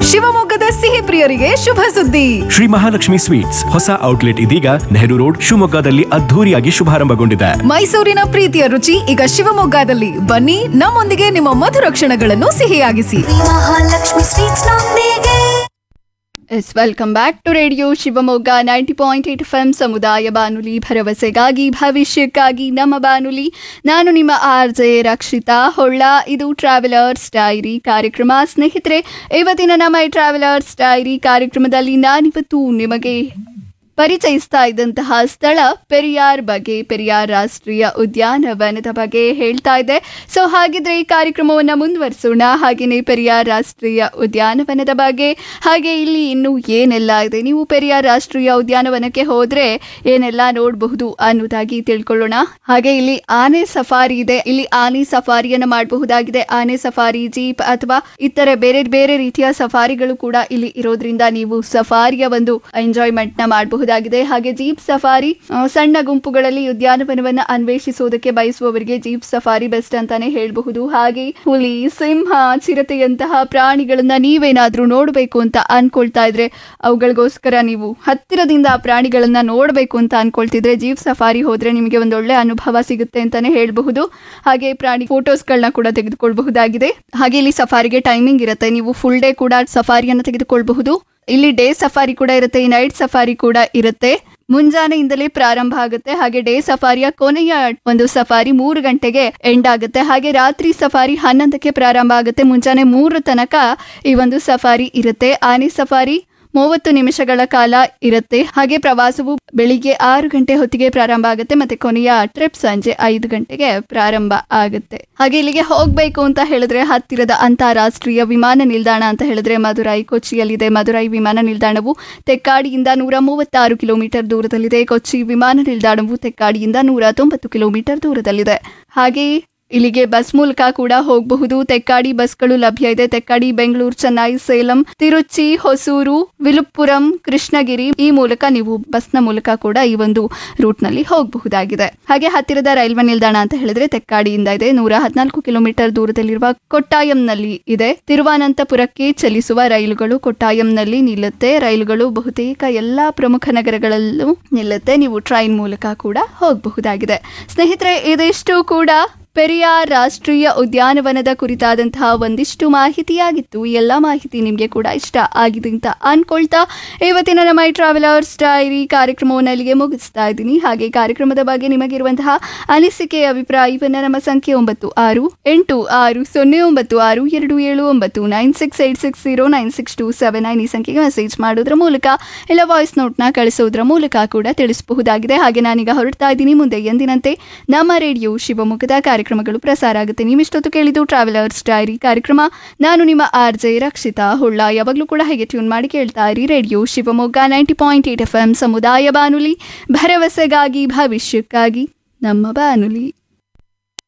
ಶಿವಮೊಗ್ಗದ ಸಿಹಿ ಪ್ರಿಯರಿಗೆ ಶುಭ ಸುದ್ದಿ ಶ್ರೀ ಮಹಾಲಕ್ಷ್ಮಿ ಸ್ವೀಟ್ಸ್ ಹೊಸ ಔಟ್ಲೆಟ್ ಇದೀಗ ನೆಹರು ರೋಡ್ ಶಿವಮೊಗ್ಗದಲ್ಲಿ ಅದ್ಧೂರಿಯಾಗಿ ಶುಭಾರಂಭಗೊಂಡಿದೆ ಮೈಸೂರಿನ ಪ್ರೀತಿಯ ರುಚಿ ಈಗ ಶಿವಮೊಗ್ಗದಲ್ಲಿ ಬನ್ನಿ ನಮ್ಮೊಂದಿಗೆ ನಿಮ್ಮ ಮಧುರ ಕ್ಷಣಗಳನ್ನು ಸಿಹಿಯಾಗಿಸಿ ಮಹಾಲಕ್ಷ್ಮಿ ಸ್ವೀಟ್ಸ್ ನೊಂದಿಗೆ yes welcome back to radio Shivamogga ninety point eight F M ಸಮುದಾಯ ಬಾನುಲಿ ಭರವಸೆಗಾಗಿ ಭವಿಷ್ಯಕ್ಕಾಗಿ ನಮ್ಮ ಬಾನುಲಿ ನಾನು ನಿಮ್ಮ ಆರ್ ಜೆ ರಕ್ಷಿತಾ ಹೊಳ್ಳ ಇದು ಟ್ರಾವೆಲರ್ಸ್ ಡೈರಿ ಕಾರ್ಯಕ್ರಮ ಸ್ನೇಹಿತರೆ ಇವತ್ತಿನ ನಮ್ಮ ಈ ಟ್ರಾವೆಲರ್ಸ್ ಡೈರಿ ಕಾರ್ಯಕ್ರಮದಲ್ಲಿ ನಾನಿವತ್ತು ನಿಮಗೆ ಪರಿಚಯಿಸ್ತಾ ಇದ್ದಂತಹ ಸ್ಥಳ ಪೆರಿಯಾರ್ ಬಗ್ಗೆ ಪೆರಿಯಾರ್ ರಾಷ್ಟ್ರೀಯ ಉದ್ಯಾನವನದ ಬಗ್ಗೆ ಹೇಳ್ತಾ ಇದೆ ಸೊ ಹಾಗಿದ್ರೆ ಈ ಕಾರ್ಯಕ್ರಮವನ್ನು ಮುಂದುವರಿಸೋಣ ಹಾಗೆಯೇ ಪೆರಿಯಾರ್ ರಾಷ್ಟ್ರೀಯ ಉದ್ಯಾನವನದ ಬಗ್ಗೆ ಹಾಗೆ ಇಲ್ಲಿ ಇನ್ನು ಏನೆಲ್ಲ ಇದೆ ನೀವು ಪೆರಿಯಾರ್ ರಾಷ್ಟ್ರೀಯ ಉದ್ಯಾನವನಕ್ಕೆ ಹೋದ್ರೆ ಏನೆಲ್ಲ ನೋಡಬಹುದು ಅನ್ನೋದಾಗಿ ತಿಳ್ಕೊಳ್ಳೋಣ ಹಾಗೆ ಇಲ್ಲಿ ಆನೆ ಸಫಾರಿ ಇದೆ ಇಲ್ಲಿ ಆನೆ ಸಫಾರಿಯನ್ನ ಮಾಡಬಹುದಾಗಿದೆ ಆನೆ ಸಫಾರಿ ಜೀಪ್ ಅಥವಾ ಇತರೆ ಬೇರೆ ಬೇರೆ ರೀತಿಯ ಸಫಾರಿಗಳು ಕೂಡ ಇಲ್ಲಿ ಇರೋದ್ರಿಂದ ನೀವು ಸಫಾರಿಯ ಒಂದು ಎಂಜಾಯ್ಮೆಂಟ್ ನ ಮಾಡಬಹುದಾಗಿದೆ ಹಾಗೆ ಜೀಪ್ ಸಫಾರಿ ಆ, ಸಣ್ಣ ಗುಂಪುಗಳಲ್ಲಿ ಉದ್ಯಾನವನವನ್ನ ಅನ್ವೇಷಿಸುವುದಕ್ಕೆ ಬಯಸುವವರಿಗೆ ಜೀಪ್ ಸಫಾರಿ ಬೆಸ್ಟ್ ಅಂತಾನೆ ಹೇಳಬಹುದು ಹಾಗೆ ಹುಲಿ ಸಿಂಹ ಚಿರತೆಯಂತಹ ಪ್ರಾಣಿಗಳನ್ನ ನೀವೇನಾದ್ರೂ ನೋಡಬೇಕು ಅಂತ ಅನ್ಕೊಳ್ತಾ ಇದ್ರೆ ಅವುಗಳಿಗೋಸ್ಕರ ನೀವು ಹತ್ತಿರದಿಂದ ಆ ಪ್ರಾಣಿಗಳನ್ನ ನೋಡಬೇಕು ಅಂತ ಅನ್ಕೊಳ್ತಿದ್ರೆ ಜೀಪ್ ಸಫಾರಿ ಹೋದ್ರೆ ನಿಮಗೆ ಒಂದು ಒಳ್ಳೆ ಅನುಭವ ಸಿಗುತ್ತೆ ಅಂತಾನೆ ಹೇಳಬಹುದು ಹಾಗೆ ಪ್ರಾಣಿ ಫೋಟೋಸ್ಗಳನ್ನ ಕೂಡ ತೆಗೆದುಕೊಳ್ಬಹುದಾಗಿದೆ ಹಾಗೆ ಇಲ್ಲಿ ಸಫಾರಿಗೆ ಟೈಮಿಂಗ್ ಇರುತ್ತೆ ನೀವು ಫುಲ್ ಡೇ ಕೂಡ ಸಫಾರಿಯನ್ನು ತೆಗೆದುಕೊಳ್ಬಹುದು ಇಲ್ಲಿ ಡೇ ಸಫಾರಿ ಕೂಡ ಇರುತ್ತೆ ಈ ನೈಟ್ ಸಫಾರಿ ಕೂಡ ಇರುತ್ತೆ ಮುಂಜಾನೆಯಿಂದಲೇ ಪ್ರಾರಂಭ ಆಗುತ್ತೆ ಹಾಗೆ ಡೇ ಸಫಾರಿಯ ಕೊನೆಯ ಒಂದು ಸಫಾರಿ ಮೂರು ಗಂಟೆಗೆ ಎಂಡ್ ಆಗುತ್ತೆ ಹಾಗೆ ರಾತ್ರಿ ಸಫಾರಿ ಹನ್ನೊಂದಕ್ಕೆ ಪ್ರಾರಂಭ ಆಗುತ್ತೆ ಮುಂಜಾನೆ ಮೂರು ತನಕ ಈ ಒಂದು ಸಫಾರಿ ಇರುತ್ತೆ ಆನೆ ಸಫಾರಿ ಮೂವತ್ತು ನಿಮಿಷಗಳ ಕಾಲ ಇರುತ್ತೆ ಹಾಗೆ ಪ್ರವಾಸವು ಬೆಳಿಗ್ಗೆ ಆರು ಗಂಟೆ ಹೊತ್ತಿಗೆ ಪ್ರಾರಂಭ ಆಗುತ್ತೆ ಮತ್ತೆ ಕೊನೆಯ ಟ್ರಿಪ್ ಸಂಜೆ ಐದು ಗಂಟೆಗೆ ಪ್ರಾರಂಭ ಆಗುತ್ತೆ ಹಾಗೆ ಇಲ್ಲಿಗೆ ಹೋಗ್ಬೇಕು ಅಂತ ಹೇಳಿದ್ರೆ ಹತ್ತಿರದ ಅಂತಾರಾಷ್ಟ್ರೀಯ ವಿಮಾನ ನಿಲ್ದಾಣ ಅಂತ ಹೇಳಿದ್ರೆ ಮದುರೈ ಕೊಚ್ಚಿಯಲ್ಲಿದೆ ಮದುರೈ ವಿಮಾನ ನಿಲ್ದಾಣವು ತೆಕ್ಕಾಡಿಯಿಂದ ನೂರ ಮೂವತ್ತಾರು ಕಿಲೋಮೀಟರ್ ದೂರದಲ್ಲಿದೆ ಕೊಚ್ಚಿ ವಿಮಾನ ನಿಲ್ದಾಣವು ತೆಕ್ಕಾಡಿಯಿಂದ ನೂರ ತೊಂಬತ್ತು ಕಿಲೋಮೀಟರ್ ದೂರದಲ್ಲಿದೆ ಹಾಗೆ ಇಲ್ಲಿಗೆ ಬಸ್ ಮೂಲಕ ಕೂಡ ಹೋಗಬಹುದು ತೆಕ್ಕಾಡಿ ಬಸ್ಗಳು ಲಭ್ಯ ಇದೆ ತೆಕ್ಕಾಡಿ ಬೆಂಗಳೂರು ಚೆನ್ನೈ ಸೇಲಂ ತಿರುಚಿ ಹೊಸೂರು ವಿಲುಪುರಂ ಕೃಷ್ಣಗಿರಿ ಈ ಮೂಲಕ ನೀವು ಬಸ್ನ ಮೂಲಕ ಕೂಡ ಈ ಒಂದು ರೂಟ್ ನಲ್ಲಿ ಹೋಗಬಹುದಾಗಿದೆ ಹಾಗೆ ಹತ್ತಿರದ ರೈಲ್ವೆ ನಿಲ್ದಾಣ ಅಂತ ಹೇಳಿದ್ರೆ ತೆಕ್ಕಾಡಿಯಿಂದ ಇದೆ ನೂರ ಹದಿನಾಲ್ಕು ಕಿಲೋಮೀಟರ್ ದೂರದಲ್ಲಿರುವ ಕೊಟ್ಟಾಯಂನಲ್ಲಿ ಇದೆ ತಿರುವನಂತಪುರಕ್ಕೆ ಚಲಿಸುವ ರೈಲುಗಳು ಕೊಟ್ಟಾಯಂನಲ್ಲಿ ನಿಲ್ಲುತ್ತೆ ರೈಲುಗಳು ಬಹುತೇಕ ಎಲ್ಲಾ ಪ್ರಮುಖ ನಗರಗಳಲ್ಲೂ ನಿಲ್ಲುತ್ತೆ ನೀವು ಟ್ರೈನ್ ಮೂಲಕ ಕೂಡ ಹೋಗಬಹುದಾಗಿದೆ ಸ್ನೇಹಿತರೆ ಇದಿಷ್ಟು ಕೂಡ ಪೆರಿಯಾರ್ ರಾಷ್ಟ್ರೀಯ ಉದ್ಯಾನವನದ ಕುರಿತಾದಂತಹ ಒಂದಿಷ್ಟು ಮಾಹಿತಿಯಾಗಿತ್ತು ಈ ಎಲ್ಲ ಮಾಹಿತಿ ನಿಮಗೆ ಕೂಡ ಇಷ್ಟ ಆಗಿದೆ ಅಂತ ಅನ್ಕೊಳ್ತಾ ಇವತ್ತಿನ ನಮ್ಮ ಈ ಟ್ರಾವೆಲರ್ಸ್ ಡೈರಿ ಕಾರ್ಯಕ್ರಮವನ್ನು ಅಲ್ಲಿಗೆ ಮುಗಿಸ್ತಾ ಇದ್ದೀನಿ ಹಾಗೆ ಕಾರ್ಯಕ್ರಮದ ಬಗ್ಗೆ ನಿಮಗಿರುವಂತಹ ಅನಿಸಿಕೆ ಅಭಿಪ್ರಾಯವನ್ನ ನಮ್ಮ ಸಂಖ್ಯೆ ಒಂಬತ್ತು ಆರು ಎಂಟು ಆರು ಸೊನ್ನೆ ಒಂಬತ್ತು ಆರು ಎರಡು ಏಳು ಒಂಬತ್ತು nine six eight six zero nine six two seven nine ಈ ಸಂಖ್ಯೆಗೆ ಮೆಸೇಜ್ ಮಾಡೋದ್ರ ಮೂಲಕ ಇಲ್ಲ ವಾಯ್ಸ್ ನೋಟ್ನ ಕಳಿಸೋದ್ರ ಮೂಲಕ ಕೂಡ ತಿಳಿಸಬಹುದಾಗಿದೆ ಹಾಗೆ ನಾನೀಗ ಹೊರಡ್ತಾ ಇದ್ದೀನಿ ಮುಂದೆ ಎಂದಿನಂತೆ ನಮ್ಮ ರೇಡಿಯೋ ಶಿವಮೊಗ್ಗದ ಕಾರ್ಯಕ್ರಮಗಳು ಪ್ರಸಾರ ಆಗುತ್ತೆ ನೀವಿಷ್ಟೊತ್ತು ಕೇಳಿದ್ದು ಟ್ರಾವೆಲರ್ಸ್ ಡೈರಿ ಕಾರ್ಯಕ್ರಮ ನಾನು ನಿಮ್ಮ ಆರ್ ಜೆ ರಕ್ಷಿತಾ ಹೊಳ್ಳ ಯಾವಾಗಲೂ ಕೂಡ ಹೇಗೆ ಟ್ಯೂನ್ ಮಾಡಿ ಕೇಳ್ತಾ ಇರಿ radio Shivamogga ninety point eight F M ಸಮುದಾಯ ಬಾನುಲಿ ಭರವಸೆಗಾಗಿ ಭವಿಷ್ಯಕ್ಕಾಗಿ ನಮ್ಮ ಬಾನುಲಿ